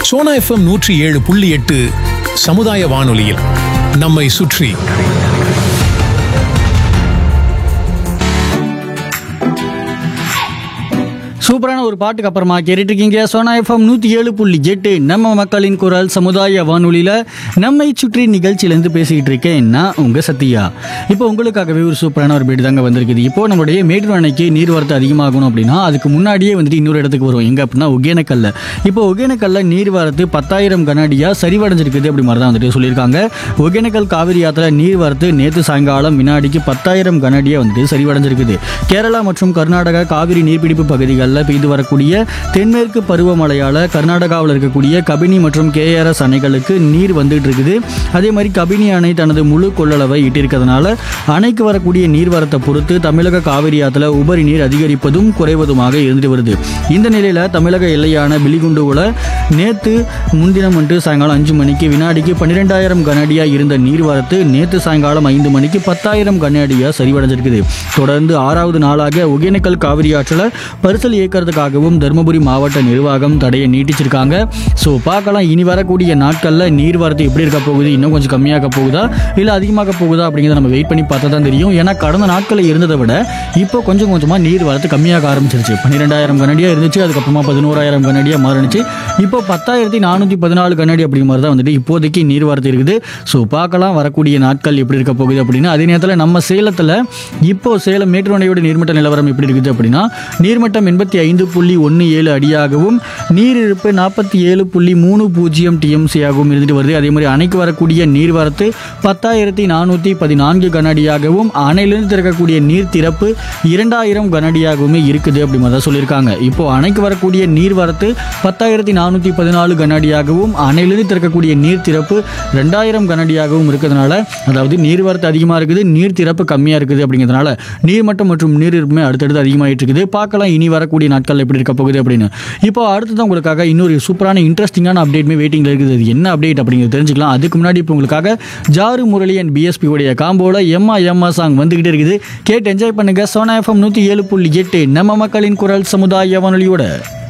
Sona FM நூற்றி ஏழு புள்ளி எட்டு சமுதாய வானொலியில் நம்மை சுற்றி சூப்பரான ஒரு பாட்டுக்கு அப்புறமா கேட்டுட்டு இருக்கீங்க சோனா எஃப்எம் நூற்றி ஏழு புள்ளி எட்டு நம்ம மக்களின் குரல் சமுதாய வானொலியில் நம்மை சுற்றி நிகழ்ச்சியிலேருந்து பேசிக்கிட்டு இருக்கேன் நான் உங்கள் சத்யா இப்போ உங்களுக்காகவே ஒரு சூப்பரான ஒரு பேட்டு தாங்க வந்திருக்குது இப்போ நம்மளுடைய மேட்டூர் அணைக்கு நீர்வரத்து அதிகமாகணும் அப்படின்னா அதுக்கு முன்னாடியே வந்துட்டு இன்னொரு இடத்துக்கு வரும் எங்கே அப்படின்னா ஒகேனக்கல்ல இப்போ ஒகேனக்கல்ல நீர்வரத்து பத்தாயிரம் கனடியாக சரிவடைஞ்சிருக்குது அப்படி மாதிரி தான் வந்துட்டு சொல்லியிருக்காங்க ஒகேனக்கல் காவிரி ஆற்றுல நீர்வரத்து நேற்று சாயங்காலம் வினாடிக்கு பத்தாயிரம் கனடியாக வந்துட்டு சரிவடைஞ்சிருக்குது கேரளா மற்றும் கர்நாடகா காவிரி நீர்பிடிப்பு பகுதிகளில் பெய்து வரக்கூடிய தென்மேற்கு பருவமழையால் கர்நாடகாவில் இருக்கக்கூடிய கபினி மற்றும் கேஆர்எஸ் அணைகளுக்கு நீர் வந்துட்டு இருக்குது அதே மாதிரி கபினி அணை தனது முழு கொள்ளளவை இட்டிருக்கிறதுனால அணைக்கு வரக்கூடிய நீர்வரத்தை பொறுத்து தமிழக காவிரி ஆற்றுல உபரி நீர் அதிகரிப்பதும் குறைவதுமாக இருந்துட்டு வருது இந்த நிலையில் தமிழக எல்லையான பிலிகுண்டுவில் நேற்று முன்தினம் வந்து சாயங்காலம் அஞ்சு மணிக்கு வினாடிக்கு பன்னிரெண்டாயிரம் கனஅடியாக இருந்த நீர்வரத்து நேற்று சாயங்காலம் ஐந்து மணிக்கு பத்தாயிரம் கனஅடியாக சரிவடைஞ்சிருக்குது தொடர்ந்து ஆறாவது நாளாக ஒகேனக்கல் காவிரி ஆற்றில் பரிசல் இயக்கிறதுக்காகவும் தருமபுரி மாவட்ட நிர்வாகம் தடையை நீட்டிச்சிருக்காங்க ஸோ பார்க்கலாம் இனி வரக்கூடிய நாட்களில் நீர்வரத்து எப்படி இருக்க போகுது இன்னும் கொஞ்சம் கம்மியாக போகுதா இல்லை அதிகமாக போகுதா அப்படிங்கிறத நம்ம வெயிட் பண்ணி பார்த்தா தான் தெரியும் ஏன்னா கடந்த நாட்களில் இருந்ததை விட இப்போ கொஞ்சம் கொஞ்சமாக நீர் வரத்து கம்மியாக ஆரம்பிச்சிருச்சு பன்னிரெண்டாயிரம் கனடியாக இருந்துச்சு அதுக்கப்புறமா பதினோராயிரம் கனடியாக மாறினுச்சு இப்போ பத்தாயிரத்தி நானூற்றி பதினாலு கனடி அப்படிங்கிற மாதிரி தான் வந்துட்டு இப்போதைக்கு நீர் வரத்து இருக்குது ஸோ பார்க்கலாம் வரக்கூடிய நாட்கள் எப்படி இருக்க போகுது அப்படின்னு அதே நேரத்தில் நம்ம சேலத்தில் இப்போ சேலம் மேட்டூர் அணையோட நீர்மட்ட நிலவரம் எப்படி இருக்குது அப்படின்னா நீர்மட்டம் எண்பத்தி ஐந்து புள்ளி ஒன்று ஏழு அடியாகவும் நீரிருப்பு நாற்பத்தி ஏழு புள்ளி மூணு பூஜ்ஜியம் டிஎம்சியாகவும் இருந்துட்டு வருது அதே மாதிரி அணைக்கு வரக்கூடிய நீர்வரத்து பத்தாயிரத்தி நானூற்றி பதினான்கு கனஅடியாகவும் அணையிலிருந்து திறக்கக்கூடிய நீர் திறப்பு இரண்டாயிரம் கனஅடியாகவுமே இருக்குது அப்படி மாதிரி தான் சொல்லியிருக்காங்க இப்போ அணைக்கு வரக்கூடிய நீர்வரத்து பத்தாயிரத்தி நானூற்றி பதினாலு கனஅடியாகவும் அணையிலிருந்து திறக்கக்கூடிய நீர் திறப்பு ரெண்டாயிரம் கனஅடியாகவும் இருக்கிறதுனால அதாவது நீர்வரத்து அதிகமாக இருக்குது நீர் திறப்பு கம்மியாக இருக்குது அப்படிங்கிறதுனால நீர்மட்டம் மற்றும் நீர் இருப்புமே அடுத்தடுத்து அதிகமாகிட்டு இருக்குது பார்க்கலாம் இனி வரக்கூடிய நாட்கள் எப்படி இருக்க போகுது அப்படின்னு இப்போ அடுத்ததான் உங்களுக்காக இன்னொரு சூப்பரான இன்ட்ரெஸ்டிங்கான அப்டேட்மே வெயிட்டிங்கில் இருக்குது அது என்ன அப்டேட் அப்படிங்கிறது தெரிஞ்சுக்கலாம் அதுக்கு முன்னாடி இப்போ உங்களுக்காக ஜாரு முரளி அண்ட் பிஎஸ்பி உடைய காம்போல எம்மா எம்மா சாங் வந்துகிட்டே இருக்குது கேட்டு என்ஜாய் பண்ணுங்க சோனா எஃப்எம் நூற்றி ஏழு புள்ளி எட்டு நம்ம மக்களின் குரல் சமுதாய வானொலியோட